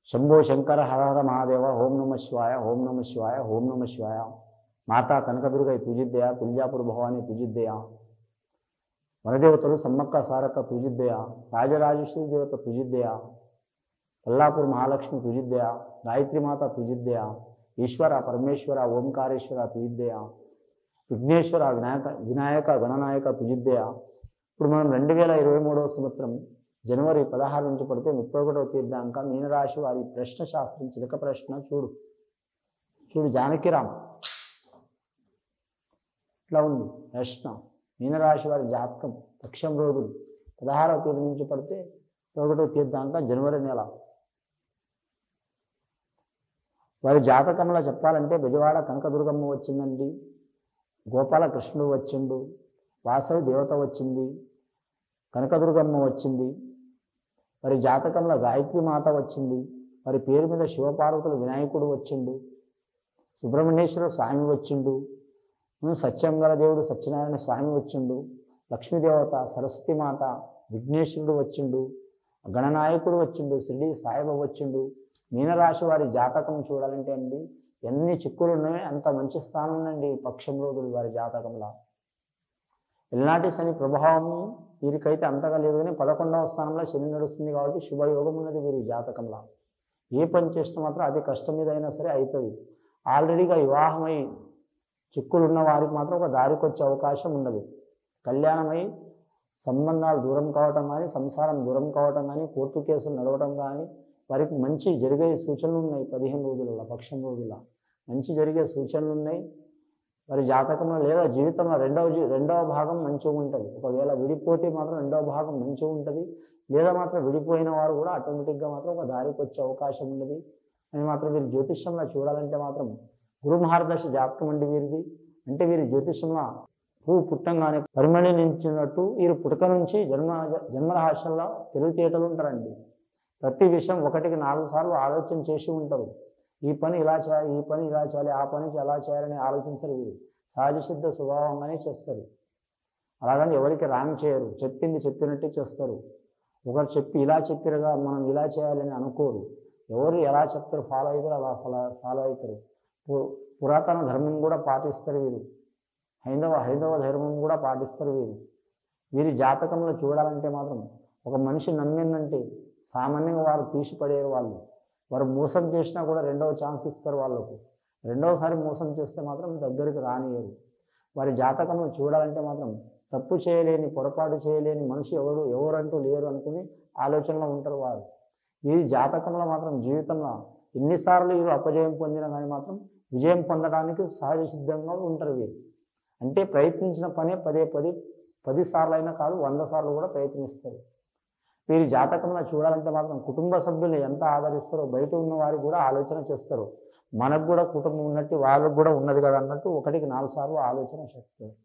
శంభో శంకర హర హర మహాదేవ ఓం నమ శివాయ ఓం నమ శివాయ ఓం నమ శివాయ మాతా కనకదుర్గై పూజిద్దయ తుల్జాపుర భవాని పూజిద్దయ వనదేవతలు సమ్మక్క సారక్క పూజిద్దయ రాజరాజేశ్వరి దేవత పూజిద్దయ కొల్లాపూర్ మహాలక్ష్మి పూజిద్దయ గాయత్రి మాత పూజిద్దయ ఈశ్వర పరమేశ్వర ఓంకారేశ్వర పూజిద్దయ విఘ్నేశ్వర వినాయక వినాయక గణనాయక పూజిద్దయ ఇప్పుడు మనం రెండు వేల ఇరవై మూడవ సంవత్సరం జనవరి పదహారు నుంచి పడితే ముప్పై ఒకటవ తీర్థాంక మీనరాశి వారి ప్రశ్న శాస్త్రం చిలక ప్రశ్న చూడు చూడు జానకిరామ్ ఇట్లా ఉంది ప్రశ్న మీనరాశి వారి జాతకం పక్షం రోజులు పదహారవ తేదీ నుంచి పడితే ఒకటో తీర్థాంక జనవరి నెల వారి జాతకంలో చెప్పాలంటే బెజవాడ కనకదుర్గమ్మ వచ్చిందండి గోపాలకృష్ణుడు వచ్చిండు వాసవి దేవత వచ్చింది కనకదుర్గమ్మ వచ్చింది మరి జాతకంలో గాయత్రి మాత వచ్చింది మరి పేరు మీద శివపార్వతులు వినాయకుడు వచ్చిండు సుబ్రహ్మణ్యేశ్వర స్వామి వచ్చిండు ఉమ్, సత్యంగల దేవుడు సత్యనారాయణ స్వామి వచ్చిండు లక్ష్మీదేవత సరస్వతి మాత విఘ్నేశ్వరుడు వచ్చిండు గణనాయకుడు వచ్చిండు షిరిడి సాయిబాబా వచ్చిండు మీనరాశి వారి జాతకం చూడాలంటే అండి ఎన్ని చిక్కులు ఉన్నాయో అంత మంచి స్థానం ఉందండి పక్షం రోజులు వారి జాతకంలో ఎల్నాటి శని ప్రభావం వీరికైతే అంతగా లేదు కానీ పదకొండవ స్థానంలో శని నడుస్తుంది కాబట్టి శుభయోగం ఉన్నది వీరి జాతకంలో ఏ పని చేసినా మాత్రం అది కష్టం మీద అయినా సరే అవుతుంది ఆల్రెడీగా వివాహమై చిక్కులు ఉన్న వారికి మాత్రం ఒక దారికి వచ్చే అవకాశం ఉన్నది కళ్యాణమై సంబంధాలు దూరం కావటం కానీ సంసారం దూరం కావటం కానీ కోర్టు కేసులు నడవటం కానీ వారికి మంచి జరిగే సూచనలు ఉన్నాయి పదిహేను రోజులలో పక్షం రోజుల మంచి జరిగే సూచనలు ఉన్నాయి వారి జాతకంలో లేదా జీవితంలో రెండవ జీ- రెండవ భాగం మంచిగా ఉంటుంది ఒకవేళ విడిపోతే మాత్రం రెండవ భాగం మంచిగా ఉంటుంది లేదా మాత్రం విడిపోయిన వారు కూడా ఆటోమేటిక్గా మాత్రం ఒక దారికి వచ్చే అవకాశం ఉన్నది అని మాత్రం వీరి జ్యోతిష్యంలో చూడాలంటే మాత్రం గురు మహారదశ జాతకం అండి వీరిది అంటే వీరి జ్యోతిష్యంలో పువ్వు పుట్టంగానే పరిమళించినట్టు వీరు పుటక నుంచి జన్మ జన్మరహస్యంలో తెలివితేటలు ఉంటారండి ప్రతి విషయం ఒకటికి నాలుగు సార్లు ఆలోచన చేసి ఉంటారు ఈ పని ఇలా చేయాలి ఈ పని ఇలా చేయాలి ఆ పని ఎలా చేయాలని ఆలోచించరు వీరు సహజ సిద్ధ స్వభావంగానే చేస్తారు అలాగని ఎవరికి రాంగ్ చేయరు చెప్పింది చెప్పినట్టే చేస్తారు ఒకరు చెప్పి ఇలా చెప్పిరగా మనం ఇలా చేయాలని అనుకోరు ఎవరు ఎలా చెప్తారు ఫాలో అవుతారు అలా ఫాలో ఫాలో అవుతారు పు- పురాతన ధర్మం కూడా పాటిస్తారు వీరు హైందవ హైందవ ధర్మం కూడా పాటిస్తారు వీరు వీరి జాతకంలో చూడాలంటే మాత్రం ఒక మనిషి నమ్మిందంటే సామాన్యంగా వారు తీసిపడేరు వాళ్ళు వారు మోసం చేసినా కూడా రెండవ ఛాన్స్ ఇస్తారు వాళ్ళకు రెండవసారి మోసం చేస్తే మాత్రం దగ్గరికి రానియరు వారి జాతకంలో చూడాలంటే మాత్రం తప్పు చేయలేని పొరపాటు చేయలేని మనిషి ఎవరు ఎవరంటూ లేరు అనుకుని ఆలోచనలో ఉంటారు వారు వీరి జాతకంలో మాత్రం జీవితంలో ఎన్నిసార్లు వీరు అపజయం పొందినా కానీ మాత్రం విజయం పొందడానికి సహజ సిద్ధంగా ఉంటారు వీరు అంటే ప్రయత్నించిన పనే పదే పది పది సార్లు అయినా కాదు వంద సార్లు కూడా ప్రయత్నిస్తారు వీరి జాతకంలో చూడాలంటే మాత్రం కుటుంబ సభ్యులు ఎంత ఆదరిస్తారో బయట ఉన్న వారికి కూడా ఆలోచన చేస్తారు మనకు కూడా కుటుంబం ఉన్నట్టు వాళ్ళకు కూడా ఉన్నది కదా అన్నట్టు ఒకటికి నాలుగు సార్లు ఆలోచన చేస్తారు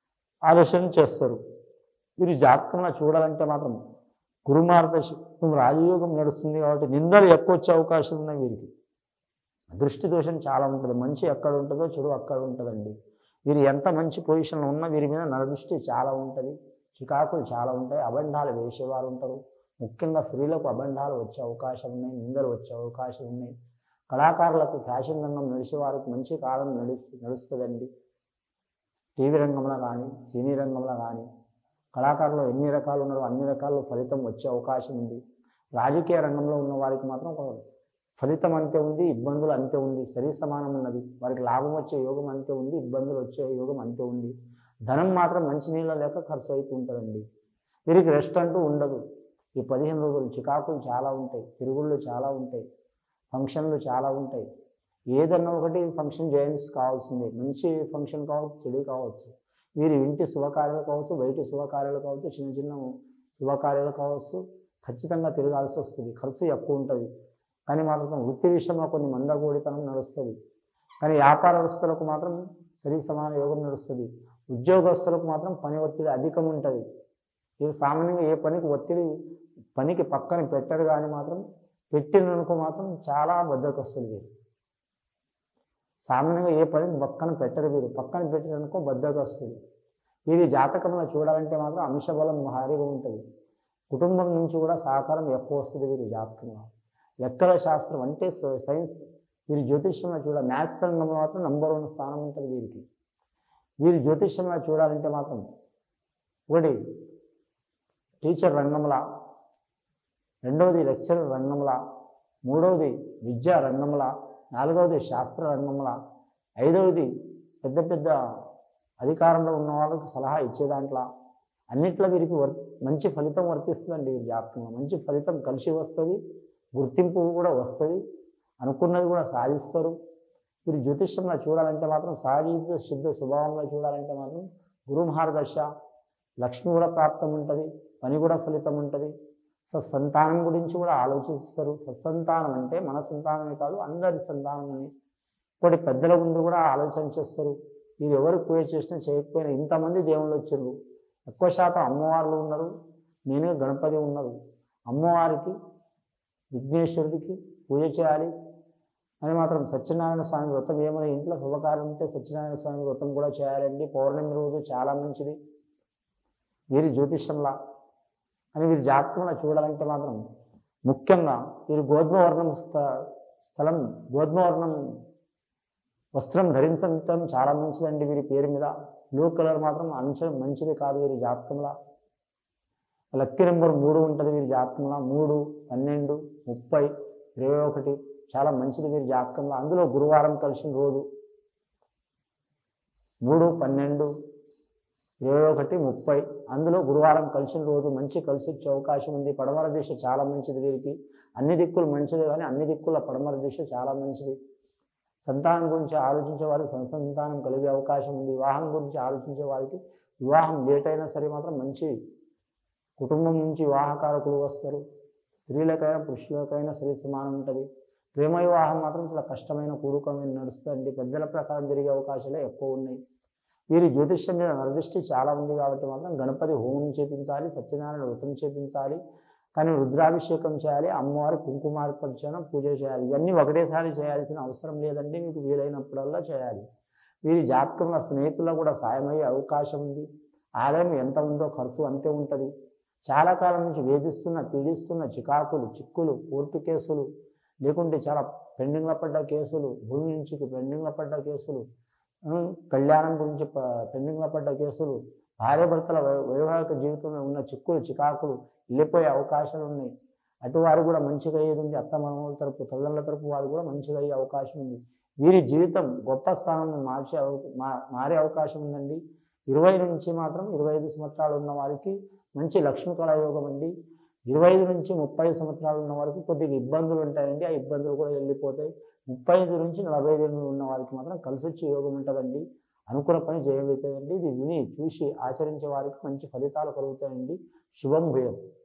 ఆలోచన చేస్తారు వీరి జాతకంలో చూడాలంటే మాత్రం గురుమార్గదర్శకం రాజయోగం నడుస్తుంది కాబట్టి నిందలు ఎక్కువ వచ్చే అవకాశం ఉన్నాయి వీరికి దృష్టి దోషం చాలా ఉంటుంది మంచి ఎక్కడ ఉంటుందో చెడు అక్కడ ఉంటుందండి వీరు ఎంత మంచి పొజిషన్లో ఉన్నా వీరి మీద నరదృష్టి చాలా ఉంటుంది చికాకులు చాలా ఉంటాయి అబంధాలు వేసేవారు ఉంటారు ముఖ్యంగా స్త్రీలకు అబంధాలు వచ్చే అవకాశం ఉన్నాయి నిందలు వచ్చే అవకాశం ఉన్నాయి కళాకారులకు ఫ్యాషన్ రంగం నడిచే వారికి మంచి కాలం నడు నడుస్తుందండి టీవీ రంగంలో కానీ సినీ రంగంలో కానీ కళాకారులు ఎన్ని రకాలు ఉన్నారో అన్ని రకాల ఫలితం వచ్చే అవకాశం ఉంది రాజకీయ రంగంలో ఉన్న వారికి మాత్రం ఒక ఫలితం అంతే ఉంది ఇబ్బందులు అంతే ఉంది సరి సమానం ఉన్నది వారికి లాభం వచ్చే యోగం అంతే ఉంది ఇబ్బందులు వచ్చే యోగం అంతే ఉంది ధనం మాత్రం మంచినీళ్ళ లేక ఖర్చు అవుతూ ఉంటుందండి వీరికి రెస్ట్ అంటూ ఉండదు ఈ పదిహేను రోజులు చికాకులు చాలా ఉంటాయి తిరుగుళ్ళు చాలా ఉంటాయి ఫంక్షన్లు చాలా ఉంటాయి ఏదన్నా ఒకటి ఫంక్షన్ జాయిన్స్ కావాల్సిందే మంచి ఫంక్షన్ కావచ్చు చెడు కావచ్చు వీరి ఇంటి శుభకార్యాలు కావచ్చు బయట శుభకార్యాలు కావచ్చు చిన్న చిన్న శుభకార్యాలు కావచ్చు ఖచ్చితంగా తిరగాల్సి వస్తుంది ఖర్చు ఎక్కువ ఉంటుంది కానీ మాత్రం వృత్తి విషయంలో కొన్ని మందగోడితనం నడుస్తుంది కానీ వ్యాపారస్తులకు మాత్రం సరి సమాన యోగం నడుస్తుంది ఉద్యోగస్తులకు మాత్రం పని ఒత్తిడి అధికం ఉంటుంది వీరు సామాన్యంగా ఏ పనికి ఒత్తిడి పనికి పక్కన పెట్టరు కానీ మాత్రం పెట్టిననుకో మాత్రం చాలా బద్దకొస్తుంది వీరు సామాన్యంగా ఏ పని పక్కన పెట్టరు వీరు పక్కన పెట్టిననుకో బద్దకొస్తుంది వీరి జాతకంలో చూడాలంటే మాత్రం అంశబలం భారీగా ఉంటుంది కుటుంబం నుంచి కూడా సహకారం ఎక్కువ వస్తుంది వీరి జాతకంలో లెక్కల శాస్త్రం అంటే స- సైన్స్ వీరి జ్యోతిష్యంలో చూడ మ్యాథ్స్ రంగంలో మాత్రం నంబర్ వన్ స్థానం ఉంటుంది వీరికి వీరి జ్యోతిష్యంలో చూడాలంటే మాత్రం ఒకటి టీచర్ రంగంలా రెండవది లెక్చరర్ రంగంలా మూడవది విద్యా రంగంలా నాలుగవది శాస్త్ర రంగంలా ఐదవది పెద్ద పెద్ద అధికారంలో ఉన్న వాళ్ళకి సలహా ఇచ్చే దాంట్లో అన్నిట్లో వీరికి వర్ మంచి ఫలితం వర్తిస్తుందండి వీరి జాతకంలో మంచి ఫలితం కలిసి వస్తుంది గుర్తింపు కూడా వస్తుంది అనుకున్నది కూడా సాధిస్తారు వీరి జ్యోతిష్యంలో చూడాలంటే మాత్రం సహజ సిద్ధ స్వభావంలో చూడాలంటే మాత్రం గురు మహారదశ లక్ష్మి కూడా ప్రాప్తం ఉంటుంది పని కూడా ఫలితం ఉంటుంది సత్సంతానం గురించి కూడా ఆలోచిస్తారు సత్సంతానం అంటే మన సంతానమే కాదు అందరి సంతానం అని ఇంకోటి పెద్దల ముందు కూడా ఆలోచన చేస్తారు వీరు ఎవరు పూజ చేసినా చేయకపోయినా ఇంతమంది దేవుళ్ళు వచ్చారు ఎక్కువ శాతం అమ్మవార్లు ఉన్నారు నేనే గణపతి ఉన్నారు అమ్మవారికి విఘ్నేశ్వరుడికి పూజ చేయాలి అని మాత్రం సత్యనారాయణ స్వామి వ్రతం ఏమైనా ఇంట్లో శుభకార్యం ఉంటే సత్యనారాయణ స్వామి వ్రతం కూడా చేయాలండి పౌర్ణమి రోజు చాలా మంచిది వీరి జ్యోతిషంలా అని వీరి జాతకంలో చూడాలంటే మాత్రం ముఖ్యంగా వీరు గోధుమ వర్ణం స్థ- స్థలం గోధుమ వర్ణం వస్త్రం ధరించడం చాలా మంచిదండి వీరి పేరు మీద బ్లూ కలర్ మాత్రం అంచం మంచిది కాదు వీరి జాతకంలో లక్కీ నెంబర్ మూడు ఉంటుంది వీరి జాతకంలో మూడు పన్నెండు ముప్పై ఇరవై ఒకటి చాలా మంచిది వీరి జాతకంలో అందులో గురువారం కలిసిన రోజు మూడు పన్నెండు ఇరవై ఒకటి ముప్పై అందులో గురువారం కలిసిన రోజు మంచి కలిసి వచ్చే అవకాశం ఉంది పడమర దిశ చాలా మంచిది వీరికి అన్ని దిక్కులు మంచిది కానీ అన్ని దిక్కుల పడమర దిశ చాలా మంచిది సంతానం గురించి ఆలోచించే వారికి సంతానం కలిగే అవకాశం ఉంది వివాహం గురించి ఆలోచించే వారికి వివాహం లేట్ అయినా సరే మాత్రం మంచి కుటుంబం నుంచి వివాహకారకులు వస్తారు స్త్రీలకైనా పురుషులకైనా సరి సమానం ఉంటుంది ప్రేమ వివాహం మాత్రం చాలా కష్టమైన కూడుకమైన నడుస్తుంది పెద్దల ప్రకారం జరిగే అవకాశాలే ఎక్కువ ఉన్నాయి వీరి జ్యోతిష్యం మీద నరదృష్టి చాలా ఉంది కాబట్టి మాత్రం గణపతి హోమం చేపించాలి సత్యనారాయణ వ్రతం చేపించాలి కానీ రుద్రాభిషేకం చేయాలి అమ్మవారి కుంకుమార్పణ పూజ చేయాలి ఇవన్నీ ఒకటేసారి చేయాల్సిన అవసరం లేదండి మీకు వీలైనప్పుడల్లా చేయాలి వీరి జాతకంలో స్నేహితుల్లో కూడా సాయమయ్యే అవకాశం ఉంది ఆదాయం ఎంత ఉందో ఖర్చు అంతే ఉంటుంది చాలా కాలం నుంచి వేధిస్తున్న పీడిస్తున్న చికాకులు చిక్కులు కోర్టు కేసులు లేకుంటే చాలా పెండింగ్లో పడ్డ కేసులు భూమి నుంచి పెండింగ్లో పడ్డ కేసులు ఉమ్, కళ్యాణం గురించి ప- పెండింగ్లో పడ్డ కేసులు భార్యాభర్తల వై- వైవాహిక జీవితంలో ఉన్న చిక్కులు చికాకులు వెళ్ళిపోయే అవకాశాలు ఉన్నాయి అటు వారు కూడా మంచిగా అయ్యేది ఉంది అత్త మామూల తరపు తల్లుల తరపు వారు కూడా మంచిగా అయ్యే అవకాశం ఉంది వీరి జీవితం గొప్ప స్థానంలో మార్చే అవ- మా- మారే అవకాశం ఉందండి ఇరవై నుంచి మాత్రం ఇరవై ఐదు సంవత్సరాలు ఉన్న వారికి మంచి లక్ష్మీ కళాయోగం అండి ఇరవై ఐదు నుంచి ముప్పై సంవత్సరాలు ఉన్న వారికి కొద్దిగా ఇబ్బందులు ఉంటాయండి ఆ ఇబ్బందులు కూడా వెళ్ళిపోతాయి ముప్పై ఐదు నుంచి నలభై ఐదు ఉన్న వారికి మాత్రం కలిసి వచ్చే యోగం ఉంటుందండి అనుకున్న పని జయమవుతుందండి ఇది విని చూసి ఆచరించే వారికి మంచి ఫలితాలు కలుగుతాయండి శుభం భయం